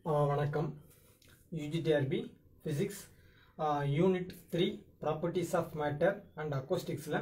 ஆ, வணக்கம் UGTRB physics unit three properties of matter and அக்கோஸ்டிக்ஸில்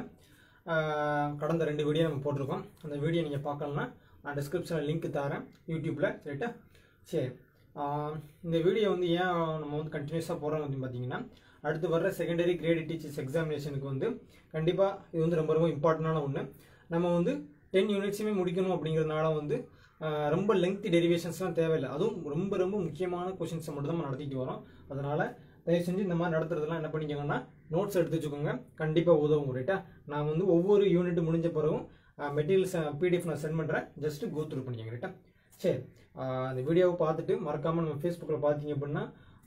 கடந்த ரெண்டு வீடியோ நம்ம போட்டிருக்கோம் அந்த வீடியோ நீங்கள் பார்க்கலன்னா நான் டிஸ்கிரிப்ஷனில் லிங்க் தரேன் யூடியூப்பில் ரைட்டா சரி ஆ, இந்த வீடியோ வந்து ஏன் நம்ம வந்து கண்டினியூஸாக போகிறோம் அப்படின்னு பார்த்தீங்கன்னா அடுத்து வர்ற செகண்டரி கிரேட் டீச்சர்ஸ் எக்ஸாமினேஷனுக்கு வந்து கண்டிப்பாக இது வந்து ரொம்ப ரொம்ப இம்பார்ட்டண்டான ஒன்று நம்ம வந்து டென் யூனிட்ஸுமே முடிக்கணும் அப்படிங்கிறதுனால வந்து ஆஹ், ரொம்ப லெங்க்தி டெரிவேஷன்ஸ்லாம் தேவையில்லை அதுவும் ரொம்ப ரொம்ப முக்கியமான கொஷின்ஸை மட்டும் தான் நம்ம நடத்திட்டு வரோம் அதனால் தயவு செஞ்சு இந்த மாதிரி நடத்துறதெல்லாம் என்ன பண்ணிக்கோங்கன்னா நோட்ஸ் எடுத்து வச்சுக்கோங்க கண்டிப்பாக உதவும் ரைட்டா நான் வந்து ஒவ்வொரு யூனிட் முடிஞ்ச பிறகும் மெட்டீரியல்ஸ் பிடிஎஃப் நான் சென்ட் பண்ணுறேன் ஜஸ்ட் கோ த்ரூ பண்ணிக்கோங்க ரைட்டா சரி ஆஹ், அந்த வீடியோவை பார்த்துட்டு மறக்காமல் நம்ம ஃபேஸ்புக்கில் பார்த்தீங்க அப்படின்னா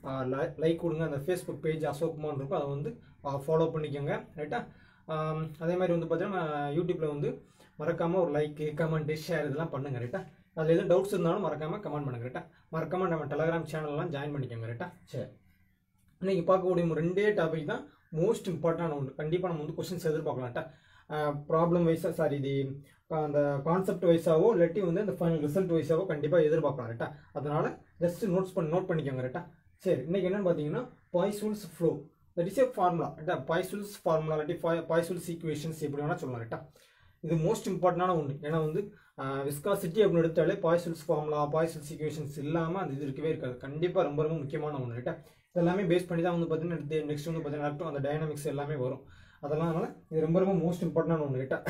லைக் கொடுங்க அந்த ஃபேஸ்புக் பேஜ் அசோக்குமார் இருக்கும் அதை வந்து ஃபாலோ பண்ணிக்கோங்க ரைட்டா ஆம், அதே மாதிரி வந்து பார்த்தீங்கன்னா யூடியூப்பில் வந்து மறக்காமல் ஒரு லைக்கு கமெண்ட்டு ஷேர் இதெல்லாம் பண்ணுங்க ரைட்டா அதில் எதுவும் டவுட்ஸ் இருந்தாலும் மறக்காமல் கமெண்ட் பண்ணுங்க ரைட்டா மறக்காமல் நம்ம டெலகிராம் சேனல்லாம் ஜாயின் பண்ணிக்கோங்க ரைட்டா சரி இன்னைக்கு பார்க்கக்கூடிய ஒரு ரெண்டே டாபிக் தான் மோஸ்ட் இம்பார்ட்டண்டான ஒன்று கண்டிப்பாக நம்ம வந்து கொஸ்டின்ஸ் எதிர்பார்க்கலாம்ட்டா ப்ராப்ளம் வைஸாக சாரி இது அந்த கான்செப்ட் வைஸாவோ இல்லாட்டி வந்து அந்த ஃபைனல் ரிசல்ட் வைஸாவோ கண்டிப்பாக எதிர்பார்க்கலாம் ரைட்டா அதனால ஜஸ்ட் நோட்ஸ் பண்ணி நோட் பண்ணிக்கோங்க ரைட்டா சரி இன்னைக்கு என்னன்னு பார்த்தீங்கன்னா Poiseuille's flow that is a formula ரைட்டா பாய்சூல்ஸ் ஃபார்முலா இல்லாட்டி பாய்சூல்ஸ் ஈக்குவேஷன்ஸ் எப்படி வேணால் சொல்லலாம் ரைட்டா இது மோஸ்ட் இம்பார்ட்டண்டான ஒன்று ஏன்னா வந்து விஸ்காசிட்டி அப்படின்னு எடுத்தாலே பாய்சல்ஸ் ஃபார்முலா பாய்சல்ஸ் ஈக்குவேஷன்ஸ் இல்லாமல் அந்த இது இருக்கவே இருக்காது கண்டிப்பாக ரொம்ப ரொம்ப முக்கியமான ஒன்று ரைட்டா இதெல்லாமே பேஸ் பண்ணி தான் வந்து பார்த்தீங்கன்னா நெக்ஸ்ட் வந்து பார்த்தீங்கன்னா அந்த டைனாமிக்ஸ் எல்லாமே வரும் அதெல்லாம் அதனால இது ரொம்ப ரொம்ப மோஸ்ட் இம்பார்ட்டண்டான ஒன்று ரைட்டா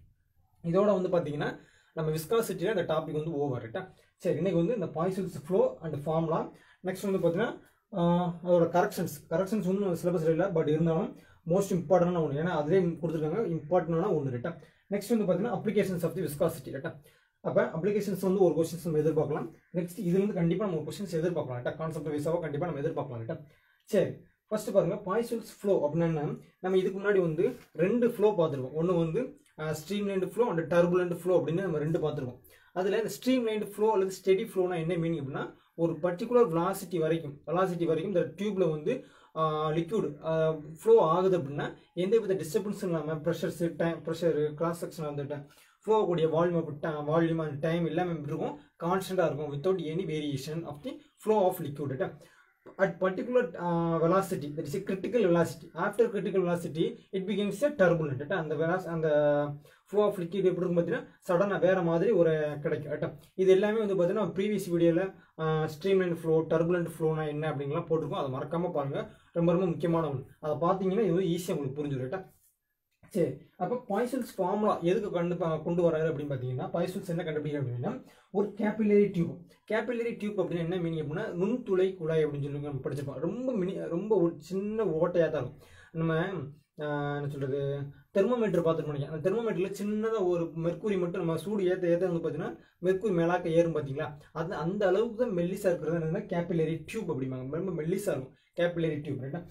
இதோட வந்து பார்த்தீங்கன்னா நம்ம விஸ்காசிட்டியில் இந்த டாபிக் வந்து ஓவர் ரைட்டா சரி இன்னைக்கு வந்து இந்த Poiseuille's flow and formula next வந்து பார்த்தீங்கன்னா ஆஹ், அதோட கரெக்ஷன்ஸ் கரெக்ஷன்ஸ் ஒன்றும் சிலபஸ் இல்லை பட் இருந்தாலும் மோஸ்ட் இம்பார்ட்டண்டான ஒன்று ஏன்னா அதிலே கொடுத்துருக்காங்க இம்பார்ட்டண்டான ஒன்று ரைட்டா நெக்ஸ்ட் வந்து பார்த்தீங்கன்னா அப்ளிகேஷன்ஸ் ஆஃப் தி விஸ்காசிட்டி ரைட்டா அப்போ அப்ளிகேஷன்ஸ் வந்து ஒரு கொஸ்டின்ஸ் நம்ம எதிர்பார்க்கலாம் நெக்ஸ்ட் இதுல இருந்து கண்டிப்பாக நம்ம கொஸ்டின்ஸ் எதிர்பார்க்கலாம் ரைட்டா கான்செப்ட் வைஸாவோ கண்டிப்பாக நம்ம எதிர்பார்க்கலாம் ரைட்டா சரி ஃபர்ஸ்ட் பாருங்க பாய்சல்ஸ் ஃப்ளோ அப்படின்னா நம்ம இதுக்கு முன்னாடி வந்து ரெண்டு ஃப்ளோ பார்த்துருக்கோம் ஒன்று வந்து streamline flow and turbulent flow அப்படின்னு நம்ம ரெண்டு பார்த்துருக்கோம் அதில் இந்த ஸ்ட்ரீம் லைன் ஃப்ளோ அல்லது ஸ்டெடி ஃப்ளோனா என்ன மீனிங் அப்படின்னா ஒரு பர்டிகுலர் வெலாசிட்டி வரைக்கும் வெலாசிட்டி வரைக்கும் இந்த டியூப்ல வந்து லிக்யூட் ஃப்ளோ ஆகுது அப்படின்னா எந்த வித டிஸ்டர்பன்ஸும் இல்லாமல் pressures time pressure cross section வந்துட்டு ஃப்ளோ ஆகக்கூடிய வால்யூம் வால்யூம் அண்ட் டைம் எல்லாமே எப்படி இருக்கும் கான்ஸ்டண்ட்டாக இருக்கும் without any variation of the flow of liquid at particular uh, velocity that is a critical velocity after critical velocity it becomes a turbulent ரைட்டா? அந்த வெலாஸ் அந்த ஃப்ளோ ஆஃப் லிக்விட் எப்படி இருக்கும் பார்த்தீங்கன்னா சடனாக வேற மாதிரி ஒரு கிடைக்கும் ரைட்டா இது எல்லாமே வந்து பார்த்தீங்கன்னா ப்ரீவியஸ் வீடியோவில் ஸ்ட்ரீம்லைன் ஃப்ளோ டர்புலண்ட் ஃப்ளோனா என்ன அப்படிங்கலாம் போட்டிருக்கோம் அதை மறக்காம பாருங்க ரொம்ப ரொம்ப முக்கியமான ஒன்று அதை பார்த்தீங்கன்னா இது வந்து ஈஸியாக உங்களுக்கு புரிஞ்சுடும் ரைட்டா சரி அப்போ பாய்சல்ஸ் ஃபார்முலா எதுக்கு கண்டு கொண்டு வராரு அப்படின்னு பார்த்தீங்கன்னா பாய்சல்ஸ் என்ன கண்டுபிடிக்கிறார் அப்படின்னா ஒரு கேபிலரி டியூப் கேபிலரி டியூப் அப்படின்னு என்ன மீனிங் அப்படின்னா நுண்துளை குழாய் அப்படின்னு சொல்லி நம்ம படிச்சிருப்போம் ரொம்ப மினி ரொம்ப ஒரு சின்ன ஓட்டையாக தான் இருக்கும் நம்ம ஆஹ், என்ன சொல்கிறது தெர்மோமீட்டர் பார்த்துட்டு அந்த தெர்மோமீட்டரில் சின்னதாக ஒரு மெர்க்குரி மட்டும் நம்ம சூடு ஏற்ற ஏற்ற வந்து பார்த்தீங்கன்னா மெர்க்குரி மேலாக்க ஏறும் பார்த்தீங்களா அது அந்த அளவுக்கு தான் மெல்லிஸாக இருக்கிறது என்னன்னா கேபிலரி டியூப் அப்படிம்பாங்க ரொம்ப மெல்லிஸாக இருக்கும் கேபிலரி டியூப் ரைட்டா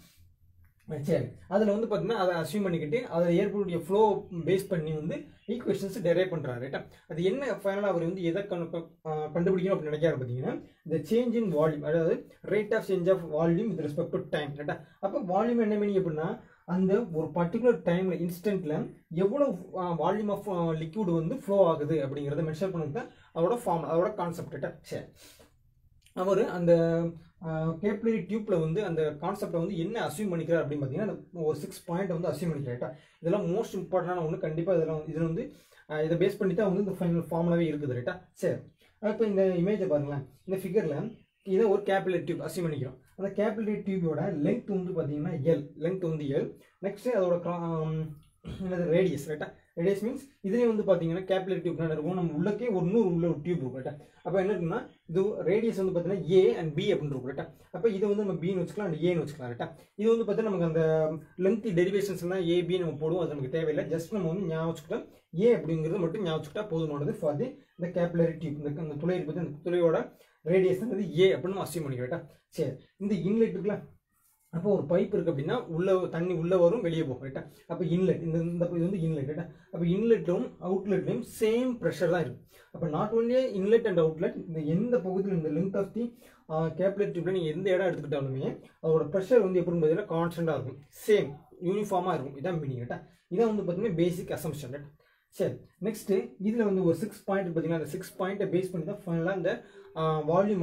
சரி அதில் வந்து பார்த்தீங்கன்னா அதை அசியூம் பண்ணிக்கிட்டு அதில் ஏற்படக்கூடிய ஃப்ளோ பேஸ் பண்ணி வந்து ஈக்குவேஷன்ஸ் டெரைவ் பண்ணுறாரு ரைட்டா அது என்ன ஃபைனலாக அவர் வந்து எதை கண்டு கண்டுபிடிக்கணும் அப்படின்னு நினைக்கிறாரு பார்த்தீங்கன்னா இந்த சேஞ்ச் இன் வால்யூம் அதாவது rate of change of volume with respect to time ரைட்டா அப்போ வால்யூம் என்ன மீனிங் அப்படின்னா அந்த ஒரு பர்டிகுலர் டைமில் இன்ஸ்டன்ட்டில் எவ்வளோ வால்யூம் ஆஃப் லிக்விட் வந்து ஃப்ளோ ஆகுது அப்படிங்கிறத மென்ஷன் பண்ணி தான் அதோட ஃபார்ம் அதோட கான்செப்ட் ரைட்டா சரி அவர் அந்த கேப்லரி டியூப்ல வந்து அந்த கான்செப்டை வந்து என்ன அசியூம் பண்ணிக்கிறார் அப்படின்னு பார்த்தீங்கன்னா அந்த ஒரு சிக்ஸ் பாயிண்ட் வந்து அசியூம் பண்ணிக்கிறார் இதெல்லாம் மோஸ்ட் இம்பார்ட்டண்டான ஒன்று கண்டிப்பாக இதெல்லாம் இதில் வந்து அஹ், இதை பேஸ் பண்ணி தான் வந்து இந்த ஃபைனல் ஃபார்முலாவே இருக்குது ரைட்டா சரி இப்போ இந்த இமேஜை பாருங்களேன் இந்த ஃபிகரில் இதை ஒரு கேபிலரி டியூப் அசியூம் பண்ணிக்கிறோம் அந்த கேபிலரி டியூபோட லென்த் வந்து பார்த்தீங்கன்னா எல் லென்த் வந்து எல் நெக்ஸ்ட் அதோட cra- ஆம், என்னது ரேடியஸ் ரைட்டா ரேடியஸ் மீன்ஸ் இதுலேயே வந்து பார்த்தீங்கன்னா கேபிலரி டியூப் என்ன இருக்கும் நம்ம உள்ளக்கே ஒரு நூறு உள்ள ஒரு டியூப் இருக்கும் ரைட்டா அப்போ என்ன இருக்குன்னா இது ரேடியஸ் வந்து பார்த்தீங்கன்னா ஏ அண்ட் பி அப்படின்னு இருக்கும் ரைட்டா அப்போ இது வந்து நம்ம பின்னு வச்சுக்கலாம் அண்ட் ஏன்னு வச்சுக்கலாம் ரைட்டா இது வந்து பார்த்தீங்கன்னா நமக்கு அந்த லென்த் டெரிவேஷன்ஸ் எல்லாம் ஏ பி நம்ம போடுவோம் அது நமக்கு தேவையில்லை ஜஸ்ட் நம்ம வந்து ஞாபகம் வச்சுக்கிட்டோம் ஏ அப்படிங்கிறது மட்டும் ஞாபகம் வச்சுக்கிட்டா போதுமானது ஃபார் தி இந்த கேபிலரி டியூப் இந்த அந்த துளை பற்றி அந்த துளையோட ரேடியஸ் வந்து ஏ அப்படின்னு நம்ம அசியூம் பண்ணிக்க ரைட்டா சரி இந்த இன்லெட் இருக்குல்ல அப்போ ஒரு பைப் இருக்கு அப்படின்னா உள்ள தண்ணி உள்ள வரும் வெளியே போகும் ரைட்டா அப்போ இன்லெட் இந்த இந்த இது வந்து இன்லெட் ரைட்டா அப்போ இன்லெட்டும் அவுட்லெட்லையும் சேம் ப்ரெஷர் தான் இருக்கும் அப்போ not only inlet and outlet இந்த எந்த பகுதியில் இந்த லென்த் ஆஃப் தி கேப்லெட் டியூப்ல நீங்கள் எந்த இடம் எடுத்துக்கிட்டாலுமே அதோட ப்ரெஷர் வந்து எப்படி பார்த்தீங்கன்னா கான்ஸ்டண்டாக இருக்கும் சேம் யூனிஃபார்மாக இருக்கும் இதான் மீனிங் ரைட்டா இதான் வந்து பார்த்தீங்கன்னா பேசிக் அசம்ஷன் ரைட் சரி நெக்ஸ்ட் இதில் வந்து ஒரு சிக்ஸ் பாயிண்ட் பார்த்தீங்கன்னா அந்த சிக்ஸ் பாயிண்ட்டை பேஸ் பண்ணி தான் ஃபைனலாக இந்த வால்யூமோட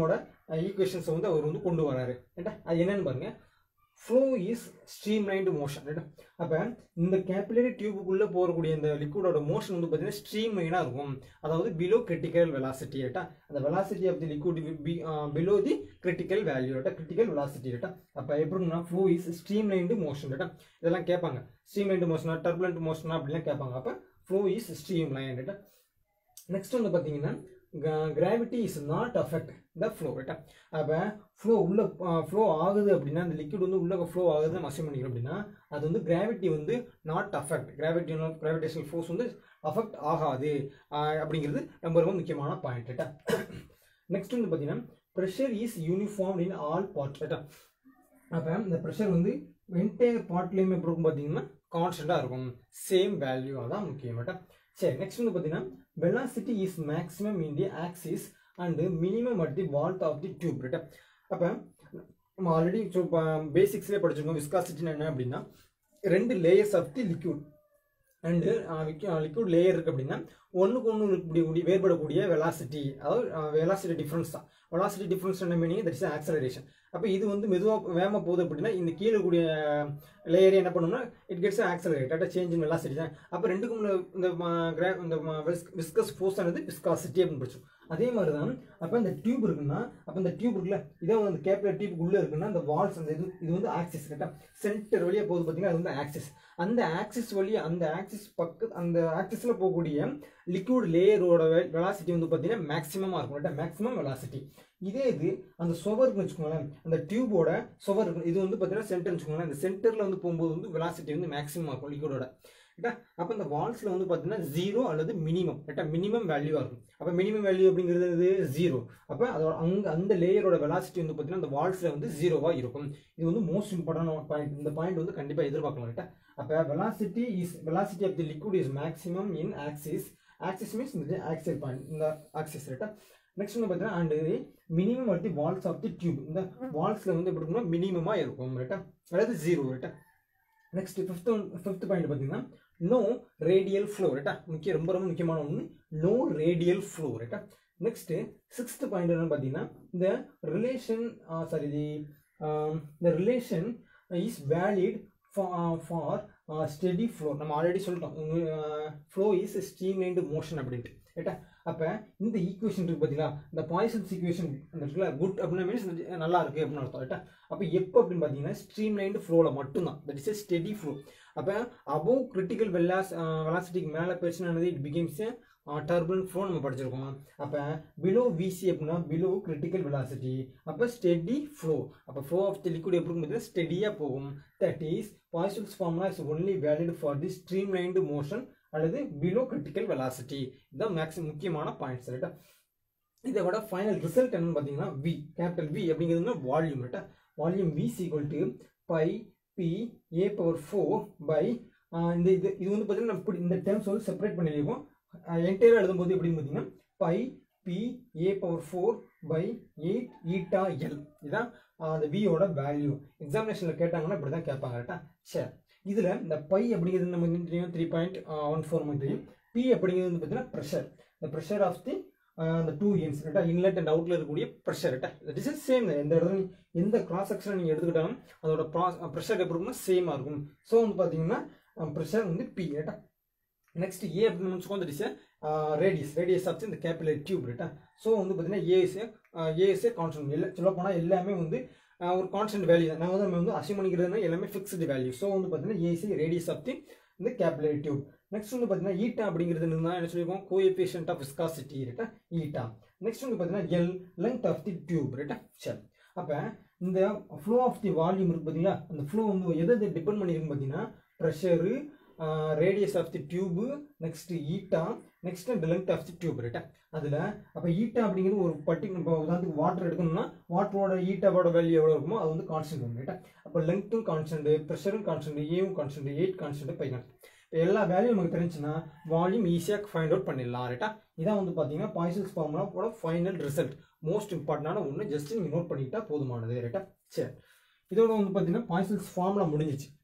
ஈக்குவேஷன்ஸை வந்து அவர் வந்து கொண்டு வராரு ரைட்டா அது என்னன்னு பாருங்க ஃப்ளோ இஸ் ஸ்ட்ரீம்லைன்டு மோஷன் ரைட்டா அப்போ இந்த கேபிலரி டியூபுக்குள்ளே போகக்கூடிய இந்த லிக்விடோட மோஷன் வந்து பார்த்தீங்கன்னா ஸ்ட்ரீம்லைனாக இருக்கும் அதாவது பிலோ கிரிட்டிக்கல் வெலாசிட்டி ரைட்டா அந்த velocity of the liquid below the critical value ரைட்டா கிரிட்டிக்கல் வெலாசிட்டி ரைட்டா அப்போ எப்படின்னா ஃப்ளோ இஸ் ஸ்ட்ரீம்லைன்டு மோஷன் ரைட்டா இதெல்லாம் கேட்பாங்க ஸ்ட்ரீம்லைன்டு மோஷனா டர்புலண்ட் மோஷனா அப்படிலாம் கேட்பாங்க அப்போ ஃப்ளோ இஸ் ஸ்ட்ரீம்லைன் ரைட்டா நெக்ஸ்ட் வந்து பார்த்தீங்கன்னா gravity is not affect the flow ரைட்டா அப்போ ஃப்ளோ உள்ள ஃப்ளோ ஆகுது அப்படின்னா அந்த லிக்விட் வந்து உள்ள ஃப்ளோ ஆகுது நம்ம அசியூம் பண்ணிக்கிறோம் அப்படின்னா அது வந்து கிராவிட்டி வந்து not affect gravity gravitational force வந்து அஃபெக்ட் ஆகாது ஆஹ் அப்படிங்கிறது ரொம்ப ரொம்ப முக்கியமான பாயிண்ட் ரைட்டா நெக்ஸ்ட் வந்து பார்த்தீங்கன்னா pressure is uniform in all part ரைட்டா அப்போ இந்த ப்ரெஷர் வந்து என்டையர் பார்ட்லேயுமே எப்படி இருக்கும் பார்த்தீங்கன்னா கான்ஸ்டண்ட்டாக இருக்கும் சேம் வேல்யூ அதான் முக்கியம் ரைட்டா சரி நெக்ஸ்ட் வந்து பார்த்தீங்கன்னா velocity is maximum in the axis and minimum at the wall of the tube ரைட்டா அப்போ நம்ம ஆல்ரெடி பேசிக்ஸ்லேயே படிச்சிருக்கோம் விஸ்காசிட்டின்னு என்ன அப்படின்னா ரெண்டு layers of the liquid and liquid layer இருக்குது அப்படின்னா ஒன்றுக்கு ஒன்று இருக்கக்கூடிய வேறுபடக்கூடிய வெலாசிட்டி அதாவது வெலாசிட்டி டிஃப்ரென்ஸ் தான் வெலாசிட்டி டிஃப்ரென்ஸ் என்ன மீனிங் தட் இஸ் ஆக்சலரேஷன் அப்போ இது வந்து மெதுவாக வேகமாக போகுது அப்படின்னா இந்த கீழே இருக்கக்கூடிய லேயரே என்ன பண்ணணும்னா it gets accelerate at change in velocity தான் அப்போ ரெண்டுக்கும் உள்ள இந்த ம- gra- இந்த விஸ்கஸ் ஃபோர்ஸ் ஆனது விஸ்காசிட்டி அப்படின்னு படிச்சோம் அதே மாதிரி தான் அப்போ இந்த டியூப் இருக்குன்னா அப்போ இந்த டியூப் இருக்குல்ல இதே வந்து அந்த கேப்லர் டியூப் உள்ளே இருக்குன்னா அந்த வால்ஸ் அந்த இது இது வந்து ஆக்சிஸ் கரெக்டாக சென்டர் வழியாக போகுது பார்த்தீங்கன்னா அது வந்து ஆக்சிஸ் அந்த ஆக்சிஸ் வழியா அந்த ஆக்சிஸ் பக்க அந்த ஆக்சிஸில் போகக்கூடிய லிக்விட் லேயரோட வெலாசிட்டி வந்து பார்த்தீங்கன்னா மேக்ஸிமமாக இருக்கும் கரெக்டாக மேக்ஸிமம் வெலாசிட்டி இதே இது அந்த சுவர் இருக்குன்னு வச்சுக்கோங்களேன் அந்த டியூபோட சுவர் இருக்கு இது வந்து பார்த்தீங்கன்னா சென்டர்னு வச்சுக்கோங்களேன் இந்த சென்டரில் வந்து போகும்போது வந்து வெலாசிட்டி வந்து மேக்ஸிமம் இருக்கும் லிக்விடோட ரைட்டா அப்போ இந்த வால்ஸில் வந்து பார்த்தீங்கன்னா ஜீரோ அல்லது மினிமம் ரைட்டா மினிமம் வேல்யூவாக இருக்கும் அப்போ மினிமம் வேல்யூ அப்படிங்கிறது இது ஜீரோ அப்போ அதோட அங்கே அந்த லேயரோட வெலாசிட்டி வந்து பார்த்தீங்கன்னா அந்த வால்ஸில் வந்து ஜீரோவாக இருக்கும் இது வந்து மோஸ்ட் இம்பார்ட்டன்ட் பாயிண்ட் இந்த பாயிண்ட் வந்து கண்டிப்பாக எதிர்பார்க்கலாம் ரைட்டா அப்போ velocity is velocity of the liquid is maximum in axis axis means இந்த ஆக்சில் பாயிண்ட் இந்த ஆக்சிஸ் ரைட்டா நெக்ஸ்ட் வந்து பார்த்தீங்கன்னா and minimum at the walls of the tube இந்த வால்ஸில் வந்து எப்படி இருக்கும்னா மினிமமாக இருக்கும் ரைட்டா அதாவது ஜீரோ ரைட்டா நெக்ஸ்ட் ஃபிஃப்த் ஃபிஃப்த் பாயிண்ட் பார்த்தீங்கன்னா நோ ரேடியல் ஃப்ளோ ரைட்டா முக்கிய ரொம்ப ரொம்ப முக்கியமான ஒன்று நோ ரேடியல் ஃப்ளோ ரைட்டா நெக்ஸ்ட் சிக்ஸ்த் பாயிண்ட் என்னன்னு பார்த்தீங்கன்னா இந்த ரிலேஷன் சாரி தி இந்த relation is valid for steady flow நம்ம ஆல்ரெடி சொல்லிட்டோம் ஃப்ளோ இஸ் ஸ்ட்ரீம்லைன்டு மோஷன் அப்படின்ட்டு ரைட்டா அப்போ இந்த ஈக்குவேஷன் இருக்கு பார்த்தீங்களா இந்த பாய்சன்ஸ் ஈக்குவேஷன் அந்த இருக்குல்ல குட் அப்படின்னா மீன்ஸ் நல்லா இருக்கு அப்படின்னு அர்த்தம் ரைட்டா அப்போ எப்போ அப்படின்னு பார்த்தீங்கன்னா ஸ்ட்ரீம்லைன்டு ஃப்ளோவில் மட்டும்தான் தட் இஸ் ஸ்டெடி ஃப்ளோ அப்போ அபவ் கிரிட்டிக்கல் வெலாஸ் வெலாசிட்டிக்கு மேலே போயிடுச்சுன்னா இட் பிகேம்ஸ் டர்புலன் ஃப்ளோ நம்ம படிச்சிருக்கோம் அப்போ பிலோ விசி அப்படின்னா பிலோ கிரிட்டிக்கல் வெலாசிட்டி அப்போ ஸ்டெடி ஃப்ளோ அப்போ ஃப்ளோ ஆஃப் தி லிக்விட் எப்படி இருக்கும் ஸ்டெடியாக போகும் that is Poiseuille's formula is only valid for the streamlined motion அல்லது பிலோ கிரிட்டிக்கல் வெலாசிட்டி இதுதான் மேக்ஸிமம் முக்கியமான பாயிண்ட்ஸ் ரைட்டா இதை விட ஃபைனல் ரிசல்ட் என்னன்னு பார்த்தீங்கன்னா வி கேபிட்டல் வி அப்படிங்கிறது வால்யூம் ரைட்டா volume V equal to pi P A power four by இந்த இது இது வந்து பார்த்தீங்கன்னா நம்ம இப்படி இந்த டேர்ம்ஸ் வந்து செப்பரேட் பண்ணியிருக்கோம் என்டையராக எழுதும்போது எப்படின்னு பார்த்தீங்கன்னா pi P A power four by eight eta L இதுதான் அந்த வியோட வேல்யூ எக்ஸாமினேஷனில் கேட்டாங்கன்னா இப்படி தான் கேட்பாங்க கரெக்டா சரி இதில் இந்த பை அப்படிங்கிறது நம்ம தெரியும் த்ரீ பாயிண்ட் ஒன் ஃபோர் நமக்கு தெரியும் பி அப்படிங்கிறது வந்து பார்த்தீங்கன்னா ப்ரெஷர் இந்த ப்ரெஷர் ஆஃப் தி அந்த டூ இன்ஸ் ரைட்டா இன்லெட் அண்ட் அவுட்ல இருக்கக்கூடிய ப்ரெஷர் ரைட்டா தட் இஸ் சேம் எந்த இடத்துல எந்த கிராஸ் செக்ஷன் நீங்கள் எடுத்துக்கிட்டாலும் அதோட ப்ரெஷர் எப்படி இருக்கும்னா சேமாக இருக்கும் ஸோ வந்து பார்த்தீங்கன்னா ப்ரெஷர் வந்து பி ரைட்டா நெக்ஸ்ட் ஏ அப்படின்னு வச்சுக்கோ that is radius radius of இந்த கேபிலரி டியூப் ரைட்டா ஸோ வந்து பார்த்தீங்கன்னா ஏஎஸ்ஏ ஏஎஸ்ஏ கான்ஸ்டன்ட் இல்லை சொல்ல போனால் எல்லாமே வந்து ஒரு கான்ஸ்டன்ட் வேல்யூ தான் நான் வந்து நம்ம வந்து அசியூம் பண்ணிக்கிறதுனா எல்லாமே ஃபிக்ஸ்டு வேல்யூ ஸோ வந்து பார்த்தீங்கன்னா ஏசி ரேடியஸ் ஆஃப் தி இந்த கேபிலரி டியூப் நெக்ஸ்ட் வந்து பார்த்தீங்கன்னா ஈட்டா அப்படிங்கிறது என்ன என்ன சொல்லியிருக்கோம் கோஎஃபிஷியன்ட் ஆஃப் விஸ்காசிட்டி ரைட்டா ஈட்டா நெக்ஸ்ட் வந்து பார்த்தீங்கன்னா L length of the tube ரைட்டா சரி அப்போ இந்த ஃப்ளோ ஆஃப் தி வால்யூம் இருக்கு பார்த்தீங்களா அந்த ஃப்ளோ வந்து எதை எதை டிபெண்ட் பண்ணியிருக்கு பார்த்தீங்கன்னா pressure radius of the tube next eta next அந்த லென்த் ஆஃப் தி டியூப் ரைட்டா அதில் அப்போ ஈட்டா அப்படிங்கிறது ஒரு பர்டிகுலர் இப்போ உதாரணத்துக்கு வாட்டர் எடுக்கணும்னா வாட்டரோட ஈட்டாவோட வேல்யூ எவ்வளோ இருக்குமோ அது வந்து கான்ஸ்டன்ட் வரும் ரைட்டா அப்போ லென்த்தும் கான்ஸ்டன்ட் ப்ரெஷரும் கான்ஸ்டன்ட் ஏவும் constant eight constant pi constant இப்போ எல்லா வேல்யூ நமக்கு தெரிஞ்சுன்னா வால்யூம் ஈஸியாக ஃபைண்ட் அவுட் பண்ணிடலாம் ரைட்டா இதான் வந்து பார்த்தீங்கன்னா பாய்சல்ஸ் ஃபார்முலாவோட ஃபைனல் ரிசல்ட் மோஸ்ட் இம்பார்ட்டண்டான ஒன்று ஜஸ்ட் நீங்கள் நோட் பண்ணிக்கிட்டா போதுமானது ரைட்டா சரி இதோட வந்து பார்த்தீங்கன்னா பாய்சல்ஸ் ஃபார்முலா முடிஞ்சிச்சு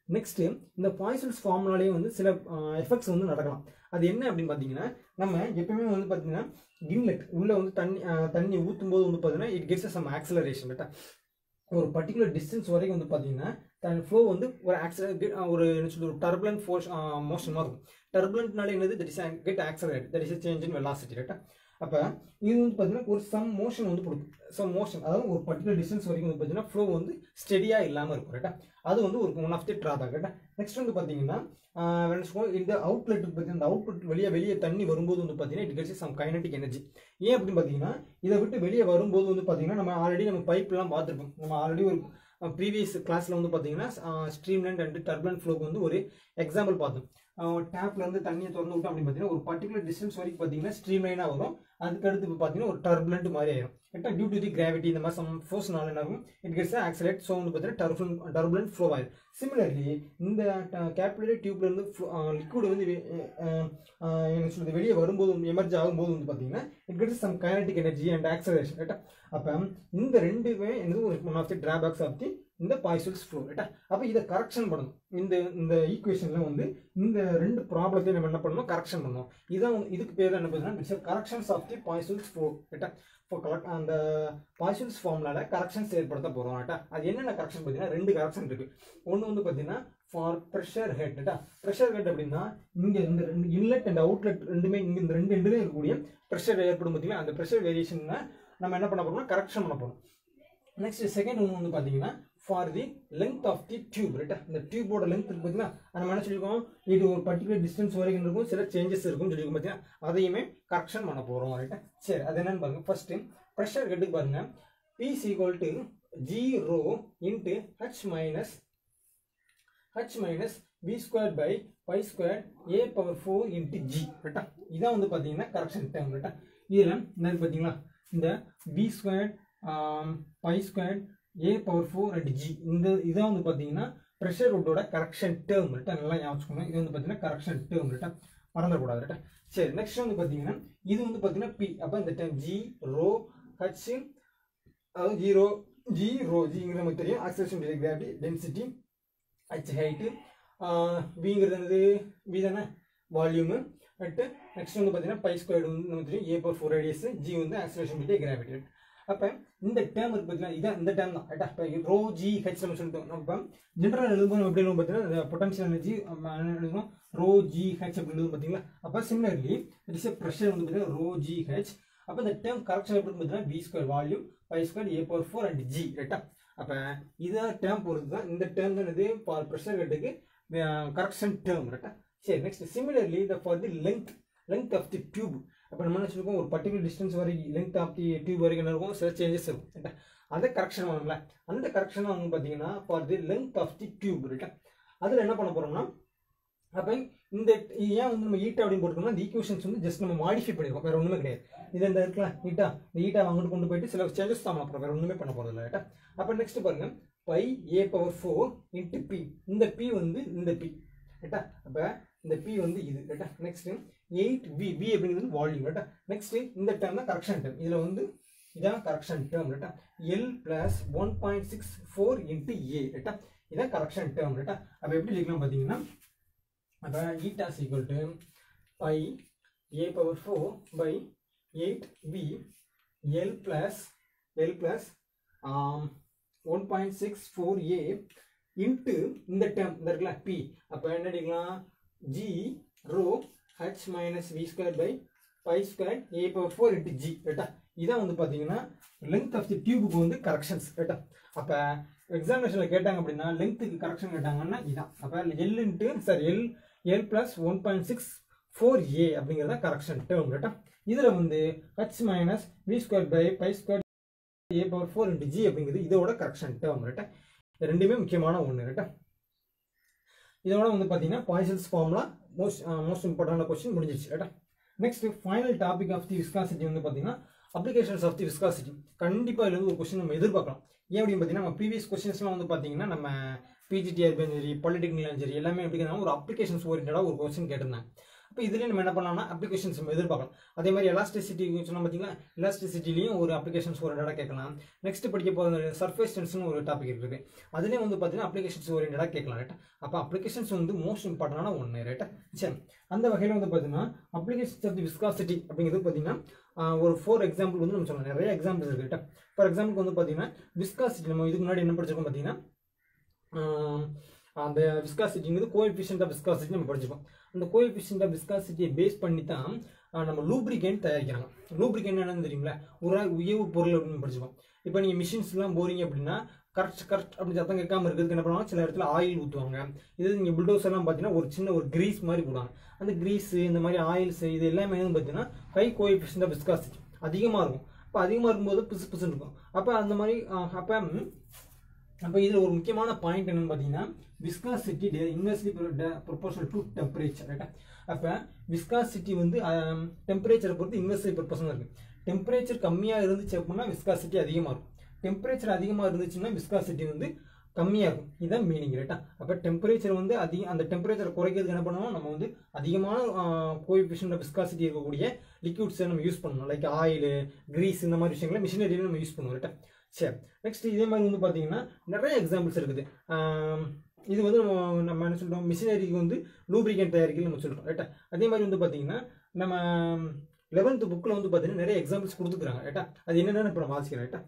நெக்ஸ்ட் இந்த பாய்சல்ஸ் ஃபார்ம்னாலே வந்து சில எஃபெக்ட்ஸ் வந்து நடக்கலாம் அது என்ன அப்படின்னு பார்த்தீங்கன்னா நம்ம எப்பயுமே வந்து பார்த்தீங்கன்னா இன்லெட் உள்ள வந்து தண்ணி அஹ், தண்ணி ஊற்றும் போது வந்து பார்த்தீங்கன்னா இட் கெட்ஸ் சம் ஆக்சலரேஷன் கரெக்டா ஒரு பர்டிகுலர் டிஸ்டன்ஸ் வரைக்கும் வந்து பார்த்தீங்கன்னா தன் ஃப்ளோ வந்து ஒரு ஆக்சலரேட் ஒரு என்ன சொல்றது ஒரு டர்புலன்ட் ஃபோர்ஸ் மோஷன் மாதிரி இருக்கும் டர்புலன்ட்னால என்னது that is get accelerate that is change in velocity ரைட்டா அப்போ இது வந்து பார்த்தீங்கன்னா ஒரு சம் மோஷன் வந்து கொடுக்கும் சம் மோஷன் அதாவது ஒரு பர்டிகுலர் டிஸ்டன்ஸ் வரைக்கும் வந்து பார்த்தீங்கன்னா ஃப்ளோ வந்து ஸ்டெடியாக இல்லாமல் இருக்கும் ரைட்டா அது வந்து ஒரு ஒன் ஆஃப் தி ட்ராபேக் ரைட்டா நெக்ஸ்ட் வந்து பார்த்தீங்கன்னா ஆஹ் என்ன சொல்லுவோம் இந்த அவுட்லெட் பார்த்தீங்கன்னா இந்த அவுட்லெட் வெளியே வெளியே தண்ணி வரும்போது வந்து பார்த்தீங்கன்னா it gets some kinetic energy ஏன் அப்படின்னு பார்த்தீங்கன்னா இதை விட்டு வெளியே வரும்போது வந்து பார்த்தீங்கன்னா நம்ம ஆல்ரெடி நம்ம பைப்லாம் பார்த்துருப்போம் நம்ம ஆல்ரெடி ஒரு ப்ரீவியஸ் கிளாஸில் வந்து பார்த்தீங்கன்னா ஸ்ட்ரீம்லைன் அண்ட் டர்புலன்ட் ஃப்ளோக்கு வந்து ஒரு எக்ஸாம்பிள் பார்த்தோம் டேப்ல இருந்து தண்ணியை திறந்து விட்டோம் அப்படின்னு பார்த்தீங்கன்னா ஒரு பர்டிகுலர் டிஸ்டன்ஸ் வரைக்கும் பார்த்தீங்கன்னா ஸ்ட்ரீம்லைனாக வரும் அதுக்கு அடுத்து இப்போ பார்த்தீங்கன்னா ஒரு டர்புலண்ட் மாதிரி ஆயிரும் கரெக்டாக டியூ டு தி கிராவிட்டி இந்த மாதிரி சம் ஃபோர்ஸ்னால என்ன ஆகும் இட் கெட்ஸ் ஆக்சலேட் ஸோ வந்து பார்த்தீங்கன்னா டர்புலன் டர்புலன்ட் ஃப்ளோ ஆயிரும் சிமிலர்லி இந்த கேபிலரி டியூப்ல இருந்து லிக்விட் வந்து வெ- அஹ், அஹ், என்ன சொல்றது வெளியே வரும்போது எமர்ஜ் ஆகும்போது வந்து பார்த்தீங்கன்னா it gets some kinetic energy and acceleration ரைட்டா அப்போ இந்த ரெண்டுமே என்னது ஒரு one of the drawbacks of the இந்த பாய்சல்ஸ் ஃப்ளோ ரைட்டா அப்போ இதை கரெக்ஷன் பண்ணணும் இந்த இந்த ஈக்குவேஷனில் வந்து இந்த ரெண்டு ப்ராப்ளத்தையும் நம்ம என்ன பண்ணணும் கரெக்ஷன் பண்ணணும் இதான் வந்து- இதுக்கு பேர் என்ன பார்த்தீங்கன்னா corrections of the Poiseuille's flow ரைட்டா இப்போ கலெக்ட் அந்த பாய்சல்ஸ் ஃபார்ம்னால கரெக்ஷன்ஸ் ஏற்படுத்த போகிறோம் ரைட்டா அது என்னென்ன கரெக்ஷன் பார்த்தீங்கன்னா ரெண்டு கரெக்ஷன் இருக்கு ஒன்று வந்து பார்த்தீங்கன்னா ஃபார் ப்ரெஷர் ஹெட் ரைட்டா ப்ரெஷர் ஹெட் அப்படின்னா இங்கே இந்த ரெண்டு இன்லெட் அண்ட் அவுட்லெட் ரெண்டுமே இங்கே இந்த ரெண்டு ரெண்டுலேயும் இருக்கக்கூடிய ப்ரெஷர் ஏற்படும் பார்த்தீங்கன்னா அந்த ப்ரெஷர் வேரியேஷனை நம்ம என்ன பண்ண போறோம்னா கரெக்ஷன் பண்ண போகிறோம் நெக்ஸ்ட் செகண்ட் ஒன்று வந்து பார்த்தீங்கன்னா for the length of the tube ரைட்டா இந்த டியூபோட லென்த் இருக்கு பார்த்தீங்கன்னா நம்ம என்ன சொல்லியிருக்கோம் இது ஒரு பர்டிகுலர் டிஸ்டன்ஸ் வரைக்கும் இருக்கும் சில சேஞ்சஸ் இருக்கும்னு சொல்லியிருக்கோம் பார்த்தீங்கன்னா அதையுமே கரெக்ஷன் பண்ண போகிறோம் ரைட்டா சரி அது என்னன்னு பாருங்க ஃபர்ஸ்ட் ப்ரெஷர் கெட்டுக்கு பாருங்க P equal to G rho into H minus H minus P square by pi square A power four into G ரைட்டா இதான் வந்து பார்த்தீங்கன்னா கரெக்ஷன் டேர்ம் ரைட்டா இதில் இந்த பார்த்தீங்களா இந்த P square pi square A power four and G இந்த இதான் வந்து பார்த்தீங்கன்னா ப்ரெஷர் வுட்டோட கரெக்ஷன் டேர்ம் ரைட்டா நல்லா ஞாபகம் வச்சுக்கோங்க. இது வந்து பார்த்தீங்கன்னா கரெக்ஷன் டேர்ம் ரைட்டா மறந்துடக்கூடாது ரைட்டா சரி நெக்ஸ்ட் வந்து பார்த்தீங்கன்னா இது வந்து பார்த்தீங்கன்னா பி அப்போ இந்த டைம் ஜி ரோ ஹச் அதாவது ஜீரோ ஜி ரோ ஜிங்கிறது நமக்கு தெரியும் acceleration gravity density H height பிங்கிறது என்னது பி தானே வால்யூமு அட்டு நெக்ஸ்ட் வந்து பார்த்தீங்கன்னா பை ஸ்கொயர் வந்து நமக்கு தெரியும் A power four radius G வந்து ஆக்சலேஷன் பிடி கிராவிட்டி அப்போ இந்த டேர்ம் இருக்கு பார்த்தீங்கன்னா இதான் இந்த டேர்ம் தான் ரைட்டா இப்போ ரோ ஜி ஹெச் நம்ம சொல்லிட்டோம் நம்ம ஜென்ரல் எழுதும்போது நம்ம எப்படி எழுதுவோம் பார்த்தீங்கன்னா பொட்டன்ஷியல் எனர்ஜி எழுதுவோம் ரோ ஜி ஹெச் அப்படி எழுதுவோம் பார்த்தீங்களா அப்போ சிமிலர்லி இட் இஸ் ப்ரெஷர் வந்து பார்த்தீங்கன்னா ரோ ஜி ஹெச் அப்போ இந்த டேர்ம் கரெக்ஷன் எப்படி பார்த்தீங்கன்னா P square volume pi square A power four and G ரைட்டா அப்போ இதை டேர்ம் பொறுத்து தான் இந்த டேர்ம் தான் இது ஃபார் ப்ரெஷர் கட்டுக்கு கரெக்ஷன் டேர்ம் ரைட்டா சரி next similarly the for the length length of the tube அப்போ நம்ம என்ன சொல்லிருக்கோம் ஒரு பர்டிகுலர் டிஸ்டன்ஸ் வரைக்கும் லென்த் ஆஃப் தி டியூப் வரைக்கும் என்ன இருக்கும் சில சேஞ்சஸ் இருக்கும் ரைட்டா அந்த கரெக்ஷன் வரும்ல அந்த கரெக்ஷன் வந்து பார்த்தீங்கன்னா for the length of the tube ரைட்டா அதில் என்ன பண்ண போறோம்னா அப்போ இந்த ஏன் வந்து நம்ம ஈட்டா அப்படின்னு போட்டுக்கோம்னா இந்த ஈக்குவேஷன்ஸ் வந்து ஜஸ்ட் நம்ம மாடிஃபை பண்ணிருக்கோம் வேற ஒன்றுமே கிடையாது இது இந்த இருக்கலாம் ஈட்டா இந்த ஈட்டா அங்கிட்டு கொண்டு போயிட்டு சில சேஞ்சஸ் தான் பண்ண போகிறோம் வேற ஒன்றுமே பண்ண போகிறது இல்லை ரைட்டா அப்போ நெக்ஸ்ட் பாருங்க pi A power four into P இந்த பி வந்து இந்த பி ரைட்டா அப்போ இந்த பி வந்து இது ரைட்டா நெக்ஸ்ட் எயிட் வி வி அப்படிங்கிறது வால்யூம் ரைட்டா நெக்ஸ்ட் இந்த டேர்ம் தான் கரெக்ஷன் டேர்ம் இதில் வந்து இதான் கரெக்ஷன் டேர்ம் ரைட்டா L plus one point six four into A ரைட்டா இதான் கரெக்ஷன் டேர்ம் ரைட்டா அப்போ எப்படி எழுதிக்கலாம் பார்த்தீங்கன்னா அப்போ eta equal to pi A power four by eight P L plus L plus one point six four A into இந்த டேர்ம் இந்த இருக்குல்ல பி அப்போ என்ன எடுக்கலாம் G rho H minus V square by pi square A power four into G ரைட்டா இதான் வந்து பார்த்தீங்கன்னா லென்த் ஆஃப் தி டியூபுக்கு வந்து கரெக்ஷன்ஸ் ரைட்டா அப்போ எக்ஸாமினேஷனில் கேட்டாங்க அப்படின்னா லென்த்துக்கு கரெக்ஷன் கேட்டாங்கன்னா இதான் அப்போ L into sir L L plus one point six four A அப்படிங்கிறத கரெக்ஷன் டேர்ம் ரைட்டா இதில் வந்து H minus V square by pi square A power four into G அப்படிங்கிறது இதோட கரெக்ஷன் டேர்ம் ரைட்டா இது ரெண்டுமே முக்கியமான ஒன்று ரைட்டா இதோட வந்து பார்த்தீங்கன்னா பாய்சல்ஸ் ஃபார்ம்லாம் மோஸ்ட் மோஸ்ட் இம்பார்ட்டன்டான கொஸ்டின் முடிஞ்சிருச்சு ரைட்டா next final topic of the viscosity வந்து பார்த்தீங்கன்னா அப்ளிகேஷன்ஸ் ஆஃப் தி விஸ்காசிட்டி கண்டிப்பாக இதுல இருந்து ஒரு கொஸ்டின் நம்ம எதிர்பார்க்கலாம் ஏன் அப்படின்னு பார்த்தீங்கன்னா நம்ம ப்ரீவியஸ் கொஸ்டின்ஸ்லாம் வந்து பார்த்தீங்கன்னா நம்ம பிஜிடிஆர் சரி பாலிடெக்னிக் சரி எல்லாமே எப்படின்னா ஒரு அப்ளிகேஷன்ஸ் ஓரியன்டாக ஒரு கொஸ்டின் கேட்டிருந்தாங்க அப்போ இதுலேயே நம்ம என்ன பண்ணலாம்னா அப்ளிகேஷன்ஸ் நம்ம எதிர்பார்க்கலாம் அதே மாதிரி எலாஸ்டிசிட்டி சொன்னால் பார்த்தீங்கன்னா எலாஸ்டிசிட்டிலையும் ஒரு அப்ளிகேஷன்ஸ் ஓரியன்டாக கேட்கலாம் நெக்ஸ்ட் படிக்க போகிற சர்ஃபேஸ் டென்ஸ்னு ஒரு டாபிக் இருக்குது அதுலேயும் வந்து பார்த்தீங்கன்னா அப்ளிகேஷன்ஸ் ஓரியன்டாக கேட்கலாம் ரைட்டா அப்போ அப்ளிகேஷன்ஸ் வந்து மோஸ்ட் இம்பார்ட்டண்டான ஒன்று ரைட்டா சரி அந்த வகையில் வந்து பார்த்தீங்கன்னா அப்ளிகேஷன்ஸ் ஆஃப் தி விஸ்காசிட்டி அப்படிங்கிறது பார்த்தீங்கன்னா ஆஹ், ஒரு ஃபோர் எக்ஸாம்பிள் வந்து நம்ம சொல்லலாம் நிறைய எக்ஸாம்பிள்ஸ் இருக்கு ரைட்டா ஃபார் எக்ஸாம்பிளுக்கு வந்து பார்த்தீங்கன்னா விஸ்காசிட்டி நம்ம இதுக்கு முன்னாடி என்ன படிச்சிருக்கோம் பார்த்தீங்கன்னா ஆஹ், அந்த விஸ்காசிட்டிங்கிறது கோஎஃபிஷியன்ட் ஆஃப் விஸ்காசிட்டி நம்ம படிச்சிருக்கோம் அந்த கோஎஃபிஷியன்ட் ஆஃப் விஸ்காசிட்டியை பேஸ் பண்ணி தான் ஆஹ், நம்ம லூப்ரிகேன் தயாரிக்கிறாங்க லூப்ரிகேன் என்னன்னு தெரியுங்களா ஒரு உயவு பொருள் அப்படின்னு படிச்சிருக்கோம் இப்போ நீங்கள் மிஷின்ஸ்லாம் போறீங்க அப்படின்னா கரெக்ட் கரெக்ட் அப்படி சத்தம் கேட்காம இருக்கிறதுக்கு என்ன பண்ணுவாங்க சில இடத்துல ஆயில் ஊற்றுவாங்க இது நீங்கள் புல்டோஸ் எல்லாம் பார்த்தீங்கன்னா ஒரு சின்ன ஒரு கிரீஸ் மாதிரி போடுவாங்க அந்த கிரீஸ் இந்த மாதிரி ஆயில்ஸ் இது எல்லாமே வந்து பார்த்தீங்கன்னா ஹை கோஎஃபிஷியன்ட் ஆஃப் விஸ்காசிட்டி அதிகமாக இருக்கும் அப்போ அதிகமாக இருக்கும்போது பிசு பிசுன்னு இருக்கும் அப்போ அந்த மாதிரி அப்போ அப்போ இதில் ஒரு முக்கியமான பாயிண்ட் என்னன்னு பார்த்தீங்கன்னா viscosity inversely proportional to temperature ரைட்டா அப்போ விஸ்காசிட்டி வந்து டெம்பரேச்சரை பொறுத்து இன்வெர்ஸ்லி ப்ரொபோர்ஷனல் இருக்குது டெம்பரேச்சர் கம்மியாக இருந்துச்சு அப்படின்னா விஸ்காசிட்டி அதிகமாக இருக்கும் டெம்பரேச்சர் அதிகமாக இருந்துச்சுன்னா விஸ்காசிட்டி வந்து கம்மியாக இருக்கும் இதுதான் மீனிங் ரைட்டா அப்போ டெம்பரேச்சர் வந்து அதிக அந்த டெம்பரேச்சரை குறைக்கிறதுக்கு என்ன பண்ணுவோம் நம்ம வந்து அதிகமான கோஎஃபிஷியன்ட் விஸ்காசிட்டி இருக்கக்கூடிய லிக்விட்ஸை நம்ம யூஸ் பண்ணணும் லைக் ஆயில் கிரீஸ் இந்த மாதிரி விஷயங்களை மிஷினரியில் நம்ம யூஸ் பண்ணுவோம் ரைட்டா சரி நெக்ஸ்ட் இதே மாதிரி வந்து பார்த்தீங்கன்னா நிறைய எக்ஸாம்பிள்ஸ் இருக்குது ஆம், இது வந்து நம்ம நம்ம என்ன சொல்கிறோம் மிஷினரிக்கு வந்து லூப்ரிகேட் தயாரிக்கல் நம்ம சொல்கிறோம் ரைட்டா அதே மாதிரி வந்து பார்த்தீங்கன்னா நம்ம லெவன்த் புக்கில் வந்து பார்த்தீங்கன்னா நிறைய எக்ஸாம்பிள்ஸ் கொடுத்துக்கிறாங்க ரைட்டா அது என்னென்னு இப்போ நான் வாசிக்கிறேன் ரைட்டா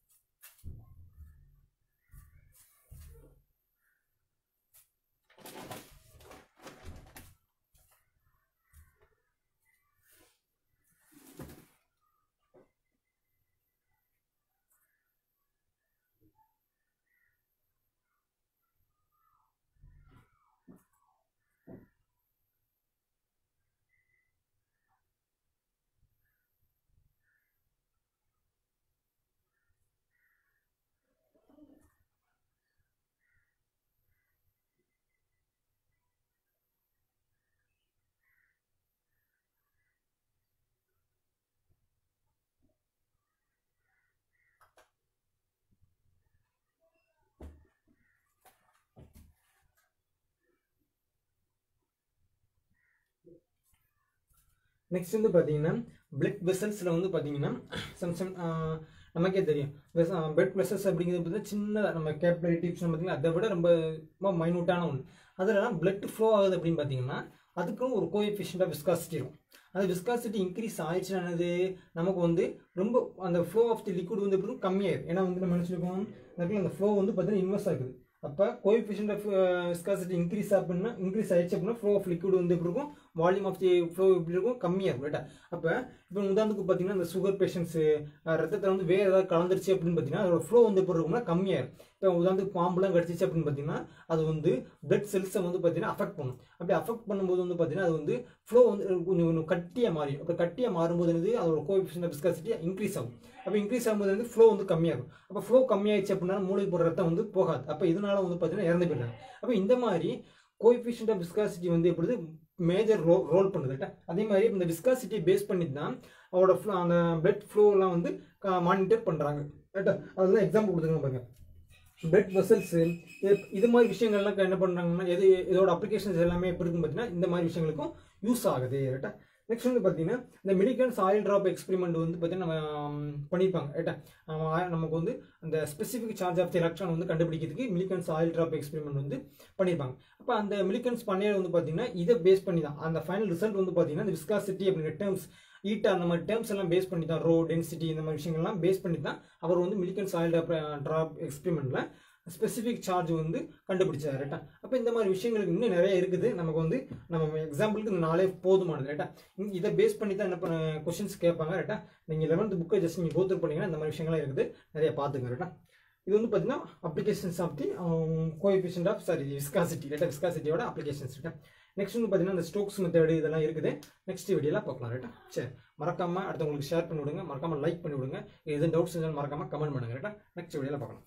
நெக்ஸ்ட் வந்து பார்த்தீங்கன்னா பிளட் வெசல்ஸில் வந்து பார்த்தீங்கன்னா சம் சம் நமக்கே தெரியும் பிளட் வெசல்ஸ் அப்படிங்கிறது பார்த்தீங்கன்னா சின்னதாக நம்ம கேப்லரி டிப்ஸ் பார்த்தீங்கன்னா அதை விட ரொம்ப ரொம்ப மைனூட்டான ஒன்று அதிலலாம் பிளட் ஃப்ளோ ஆகுது அப்படின்னு பார்த்தீங்கன்னா அதுக்கும் ஒரு கோஎஃபிஷியன்ட் ஆஃப் விஸ்காசிட்டி இருக்கும் அந்த விஸ்காசிட்டி இன்க்ரீஸ் ஆயிடுச்சுன்னா என்னது நமக்கு வந்து ரொம்ப அந்த ஃப்ளோ ஆஃப் தி லிக்விட் வந்து எப்படி கம்மியாயிடும் ஏன்னா வந்து நம்ம நினச்சிருக்கோம் அந்த ஃப்ளோ வந்து பார்த்தீங்கன்னா இன்வெஸ்ட் ஆகுது அப்போ கோஎஃபிஷியன்ட் ஆஃப் விஸ்காசிட்டி இன்க்ரீஸ் அப்படின்னா இன்க்ரீஸ் ஆயிடுச்சு அப்படின்னா ஃப்ளோ ஆஃப் லிக்விட் வந்து எப்படி இருக்கும் வால்யூம் ஆஃப் தி ஃப்ளோ எப்படி இருக்கும் கம்மியாக இருக்கும் ரைட்டா அப்போ இப்போ உதாரணத்துக்கு பார்த்தீங்கன்னா இந்த சுகர் பேஷண்ட்ஸு ரத்தத்தில் வந்து வேறு ஏதாவது கலந்துருச்சு அப்படின்னு பார்த்தீங்கன்னா அதோட ஃப்ளோ வந்து எப்படி இருக்கும்னா கம்மியாக இருக்கும் இப்போ உதாரணத்துக்கு பாம்புலாம் கடிச்சிச்சு அப்படின்னு பார்த்தீங்கன்னா அது வந்து பிளட் செல்ஸை வந்து பார்த்தீங்கன்னா அஃபெக்ட் பண்ணும் அப்படி அஃபெக்ட் பண்ணும்போது வந்து பார்த்தீங்கன்னா அது வந்து ஃப்ளோ வந்து கொஞ்சம் கொஞ்சம் கட்டியாக மாறி அப்போ கட்டியாக மாறும்போது வந்து அதோட கோஎஃபிஷியன்ட் ஆஃப் விஸ்காசிட்டி இன்க்ரீஸ் ஆகும் அப்போ இன்க்ரீஸ் ஆகும்போது வந்து ஃப்ளோ வந்து கம்மியாகும் அப்போ ஃப்ளோ கம்மியாயிடுச்சு அப்படின்னா மூளைக்கு போகிற ரத்தம் வந்து போகாது அப்போ இதனால வந்து பார்த்தீங்கன்னா இறந்து போயிடுறாங்க அப்போ இந்த மாதிரி கோஎஃபிஷியன்ட் ஆஃப் விஸ்காசிட்டி வந்து எப்படி மேஜர் ரோ ரோல் பண்ணுது ரைட்டா அதே மாதிரி இந்த விஸ்காசிட்டியை பேஸ் பண்ணி தான் அவரோட flow- அந்த பிளட் ஃப்ளோலாம் வந்து மானிட்டர் பண்ணுறாங்க ரைட்டா அதெல்லாம் எக்ஸாம்பிள் கொடுத்துருங்க பாருங்க பிளட் வெசல்ஸ் இது மாதிரி விஷயங்கள்லாம் என்ன பண்ணுறாங்கன்னா எது இதோட அப்ளிகேஷன்ஸ் எல்லாமே எப்படி இருக்கும் பார்த்தீங்கன்னா இந்த மாதிரி விஷயங்களுக்கும் யூஸ் ஆகுது ரைட்டா நெக்ஸ்ட் வந்து பார்த்தீங்கன்னா இந்த மெடிக்கல்ஸ் ஆயில் ட்ராப் எக்ஸ்பெரிமெண்ட் வந்து பார்த்தீங்கன்னா நம்ம ஆம், பண்ணியிருப்பாங்க ரைட்டா நமக்கு வந்து அந்த specific charge of the electron வந்து கண்டுபிடிக்கிறதுக்கு மிலிகன்ஸ் ஆயில் ட்ராப் எக்ஸ்பெரிமெண்ட் வந்து பண்ணியிருப்பாங்க அப்போ அந்த மிலிகன்ஸ் பண்ணையில் வந்து பார்த்தீங்கன்னா இதை பேஸ் பண்ணி தான் அந்த ஃபைனல் ரிசல்ட் வந்து பார்த்தீங்கன்னா இந்த விஸ்காசிட்டி அப்படிங்கிற டேர்ம்ஸ் ஈட்டா அந்த மாதிரி டேர்ம்ஸ் எல்லாம் பேஸ் பண்ணி தான் ரோ டென்சிட்டி இந்த மாதிரி விஷயங்கள்லாம் பேஸ் பண்ணி தான் அவர் வந்து மிலிகன்ஸ் ஆயில் ட்ராப் எக்ஸ்பெரிமெண்ட்டில் ஸ்பெசிஃபிக் சார்ஜ் வந்து கண்டுபிடிச்சார் ரைட்டா அப்போ இந்த மாதிரி விஷயங்களுக்கு இன்னும் நிறைய இருக்குது நமக்கு வந்து நம்ம எக்ஸாம்பிளுக்கு இந்த நாளே போதுமானது ரைட்டா இங்க இதை பேஸ் பண்ணி தான் என்ன பண்ண கொஷின்ஸ் கேட்பாங்க ரைட்டா நீங்கள் லெவன்த் புக்கை ஜஸ்ட் நீங்கள் கோத்தர் பண்ணீங்கன்னா இந்த மாதிரி விஷயங்கள்லாம் இருக்குது நிறைய பார்த்துங்க ரைட்டா இது வந்து பார்த்தீங்கன்னா applications of the coefficient of sorry viscosity ரைட்டா விஸ்காசிட்டியோட அப்ளிகேஷன்ஸ் ரைட்டா நெக்ஸ்ட் வந்து பார்த்தீங்கன்னா இந்த ஸ்டோக்ஸ் மெத்தட் இதெல்லாம் இருக்குது நெக்ஸ்ட் வீடியோவில் பார்க்கலாம் ரைட்டா சரி மறக்காம அடுத்தவங்களுக்கு ஷேர் பண்ணி விடுங்க மறக்காம லைக் பண்ணி விடுங்க எதுவும் டவுட்ஸ் இருந்தாலும் மறக்காம கமெண்ட் பண்ணுங்க ரைட்டா நெக்ஸ்ட் வீடியோவில் பார்க்கலாம்